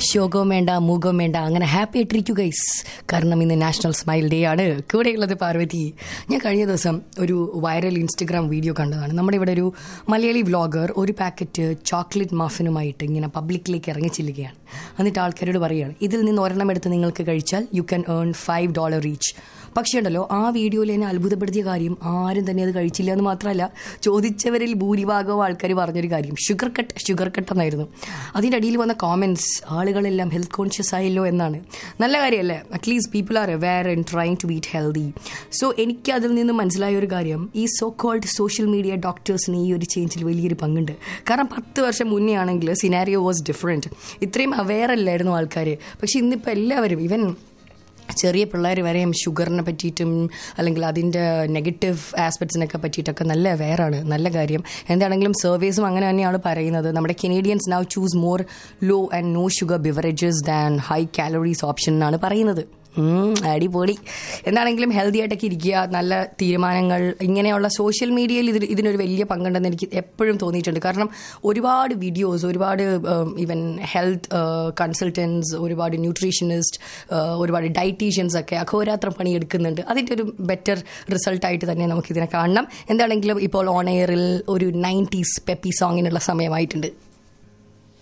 ശോകവും വേണ്ട മൂകവും വേണ്ട അങ്ങനെ ഹാപ്പി ആയിട്ടിരിക്കൂ ഗൈസ് കാരണം ഇന്ന് നാഷണൽ സ്മൈൽ ഡേ ആണ് കൂടെയുള്ളത് പാർവതി ഞാൻ കഴിഞ്ഞ ദിവസം ഒരു വൈറൽ ഇൻസ്റ്റഗ്രാം വീഡിയോ കണ്ടതാണ് നമ്മുടെ ഇവിടെ ഒരു മലയാളി വ്ളോഗർ ഒരു പാക്കറ്റ് ചോക്ലേറ്റ് മഫിനുമായിട്ട് ഇങ്ങനെ പബ്ലിക്കിലേക്ക് ഇറങ്ങി ചെല്ലുകയാണ് എന്നിട്ട് ആൾക്കാരോട് പറയുകയാണ് ഇതിൽ നിന്ന് ഒരെണ്ണം എടുത്ത് നിങ്ങൾക്ക് കഴിച്ചാൽ you can earn five dollar each പക്ഷേ ഉണ്ടല്ലോ ആ വീഡിയോയിൽ എന്നെ അത്ഭുതപ്പെടുത്തിയ കാര്യം ആരും തന്നെ അത് കഴിച്ചില്ല എന്ന് മാത്രമല്ല ചോദിച്ചവരിൽ ഭൂരിഭാഗവും ആൾക്കാർ പറഞ്ഞൊരു കാര്യം ഷുഗർ കട്ട് ഷുഗർ കട്ട് എന്നായിരുന്നു അതിൻ്റെ അടിയിൽ വന്ന കോമെൻറ്റ്സ് ആളുകളെല്ലാം ഹെൽത്ത് കോൺഷ്യസ് ആയല്ലോ എന്നാണ് നല്ല കാര്യമല്ലേ at least people are aware and trying to beat healthy so എനിക്ക് അതിൽ നിന്ന് മനസ്സിലായ ഒരു കാര്യം ഈ സോ കോൾഡ് സോഷ്യൽ മീഡിയ ഡോക്ടേഴ്സിന് ഈ ഒരു ചേഞ്ചിൽ വലിയൊരു പങ്കുണ്ട് കാരണം പത്ത് വർഷം മുന്നേ ആണെങ്കിൽ സിനാരിയോ വാസ് ഡിഫറെൻറ്റ് ഇത്രയും അവെയർ അല്ലായിരുന്നു ആൾക്കാർ പക്ഷെ ഇന്നിപ്പോൾ എല്ലാവരും ഇവൻ ചെറിയ പിള്ളേർ വരെയും ഷുഗറിനെ പറ്റിയിട്ടും അല്ലെങ്കിൽ അതിൻ്റെ നെഗറ്റീവ് ആസ്പെക്ട്സിനൊക്കെ പറ്റിയിട്ടൊക്കെ നല്ല അവെയറാണ് നല്ല കാര്യം എന്താണെങ്കിലും സർവേസും അങ്ങനെ തന്നെയാണ് പറയുന്നത് നമ്മുടെ Canadians now choose more low and no sugar beverages than high calories option എന്നാണ് പറയുന്നത് ഉം, അടിപൊളി എന്താണെങ്കിലും ഹെൽത്തി ആയിട്ടൊക്കെ ഇരിക്കുക നല്ല തീരുമാനങ്ങൾ ഇങ്ങനെയുള്ള സോഷ്യൽ മീഡിയയിൽ ഇതിന് ഇതിനൊരു വലിയ പങ്കുണ്ടെന്ന് എനിക്ക് എപ്പോഴും തോന്നിയിട്ടുണ്ട് കാരണം ഒരുപാട് വീഡിയോസ് ഒരുപാട് ഈവൻ ഹെൽത്ത് കൺസൾട്ടൻസ് ഒരുപാട് ന്യൂട്രീഷനിസ്റ്റ് ഒരുപാട് ഡയറ്റീഷ്യൻസ് ഒക്കെ അഹോരാത്രം പണിയെടുക്കുന്നുണ്ട് അതിൻ്റെ ഒരു ബെറ്റർ റിസൾട്ടായിട്ട് തന്നെ നമുക്കിതിനെ കാണണം എന്താണെങ്കിലും ഇപ്പോൾ ഓൺ എയറിൽ ഒരു നയൻറ്റീസ് പെപ്പി സോങ്ങിനുള്ള സമയമായിട്ടുണ്ട്